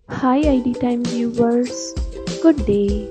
Hi ID Time viewers, good day.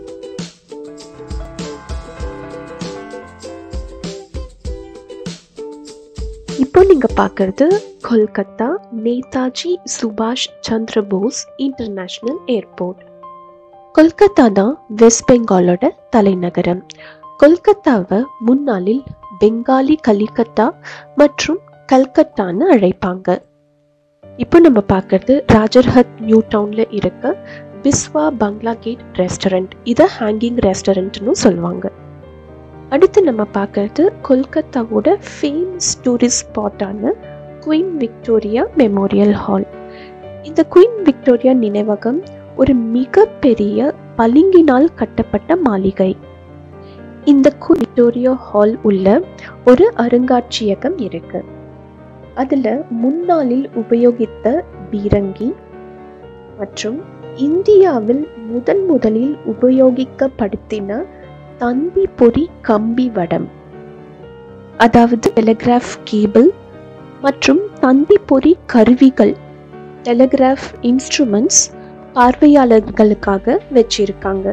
இப்போ நீங்க பார்க்கறது கொல்கத்தா நேதாஜி சுபாஷ் சந்திர போஸ் இன்டர்நேஷனல் ஏர்போர்ட் கொல்கத்தா தான் வெஸ்ட் பெங்காலோட தலைநகரம் கொல்கத்தாவை முன்னாளில் பெங்காலி கலிகத்தா மற்றும் கல்கத்தான்னு அழைப்பாங்க இப்போ நம்ம பார்க்கறது ராஜர்ஹத் நியூ டவுன்ல இருக்க பிஸ்வா பங்களா கேட் ரெஸ்டாரண்ட் இதை ஹேங்கிங் ரெஸ்டாரண்ட்னு சொல்லுவாங்க அடுத்து நம்ம பார்க்கறது கொல்கத்தாவோட ஃபேமஸ் டூரிஸ்ட் ஸ்பாட்டான குயின் விக்டோரியா மெமோரியல் ஹால் இந்த குயின் விக்டோரியா நினைவகம் ஒரு மிகப்பெரிய பளிங்கினால் கட்டப்பட்ட மாளிகை இந்த குயின் விக்டோரியா ஹால் உள்ள ஒரு அருங்காட்சியகம் இருக்கு அதுல முன்னாளில் உபயோகித்த பீரங்கி மற்றும் இந்தியாவில் முதன் முதலில் உபயோகிக்கப்படுத்தின தந்தி பொறி கம்பி வடம் அதாவது டெலிகிராஃப் கேபிள் மற்றும் தந்தி பொறி கருவிகள் டெலிகிராஃப் இன்ஸ்ட்ருமெண்ட்ஸ் பார்வையாளர்களுக்காக வச்சிருக்காங்க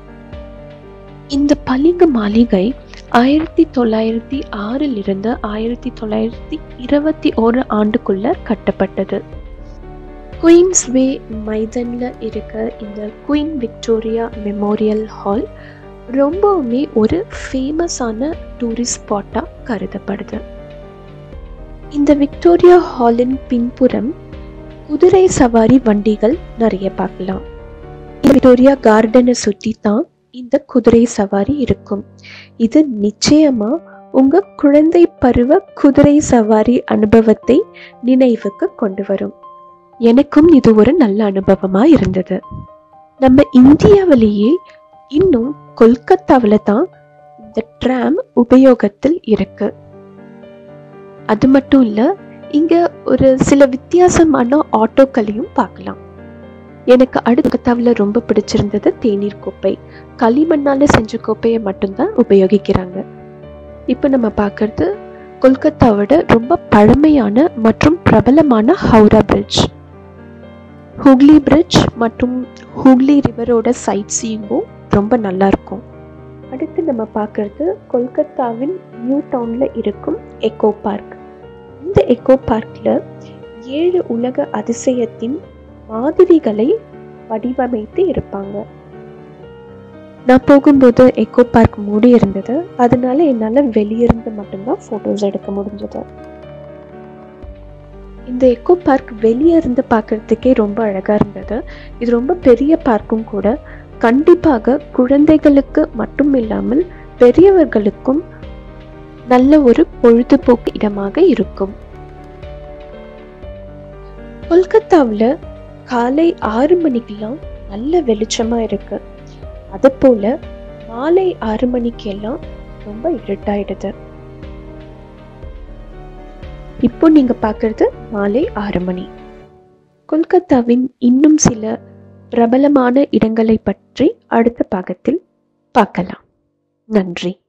இந்த பளிங்கு மாளிகை ஆயிரத்தி தொள்ளாயிரத்தி ஆறில் இருந்து ஆயிரத்தி தொள்ளாயிரத்தி இருபத்தி ஓரு ஆண்டுக்குள்ள கட்டப்பட்டது குயின்ஸ்வே மைதன்ல இருக்க இந்த குயின் விக்டோரியா மெமோரியல் ஹால் ரொம்பவுமே ஒரு ஃபேமஸான டூரிஸ்ட் ஸ்பாட்டாக கருதப்படுது இந்த விக்டோரியா ஹாலின் பின்புறம் குதிரை சவாரி வண்டிகள் நிறைய பார்க்கலாம் விக்டோரியா கார்டனை சுற்றி தான் இந்த குதிரை சவாரி இருக்கும் இது நிச்சயமா உங்க குழந்தை பருவ குதிரை சவாரி அனுபவத்தை நினைவுக்கு கொண்டு வரும் எனக்கும் இது ஒரு நல்ல அனுபவமா இருந்தது நம்ம இந்தியாவிலேயே இன்னும் கொல்கத்தாவில் தான் இந்த ட்ராம் உபயோகத்தில் இருக்கு அது மட்டும் இல்ல இங்க ஒரு சில வித்தியாசமான ஆட்டோக்களையும் பார்க்கலாம் எனக்கு அடுத்த கொல்கத்தாவில் ரொம்ப பிடிச்சிருந்தது தேநீர் கோப்பை களிமண்ணால செஞ்ச கோப்பையை மட்டும்தான் உபயோகிக்கிறாங்க இப்போ நம்ம பார்க்கறது கொல்கத்தாவோட ரொம்ப பழமையான மற்றும் பிரபலமான ஹவுரா பிரிட்ஜ் ஹுக்லி பிரிட்ஜ் மற்றும் ஹுக்லி ரிவரோட சைட் சீயிங்கும் ரொம்ப நல்லா இருக்கும் அடுத்து நம்ம பார்க்கறது கொல்கத்தாவின் நியூ டவுன்ல இருக்கும் எக்கோ பார்க் இந்த எக்கோ பார்க்ல ஏழு உலக அதிசயத்தின் மாதிரிகளை வடிவமைத்து இருப்பாங்க நான் போகும்போது எக்கோ பார்க் மூடி இருந்தது அதனால என்னால் வெளியிருந்து மட்டும்தான் ஃபோட்டோஸ் எடுக்க முடிஞ்சது இந்த எக்கோ பார்க் வெளியே இருந்து பார்க்கறதுக்கே ரொம்ப அழகாக இருந்தது இது ரொம்ப பெரிய பார்க்கும் கூட கண்டிப்பாக குழந்தைகளுக்கு மட்டும் இல்லாமல் பெரியவர்களுக்கும் நல்ல ஒரு பொழுதுபோக்கு இடமாக இருக்கும் கொல்கத்தாவில் காலை ஆறு மணிக்கெல்லாம் நல்ல வெளிச்சமா இருக்கு அது போல மாலை ஆறு மணிக்கெல்லாம் ரொம்ப இருட்டாயிடுது இப்போ நீங்க பார்க்கறது மாலை ஆறு மணி கொல்கத்தாவின் இன்னும் சில பிரபலமான இடங்களை பற்றி அடுத்த பாகத்தில் பார்க்கலாம் நன்றி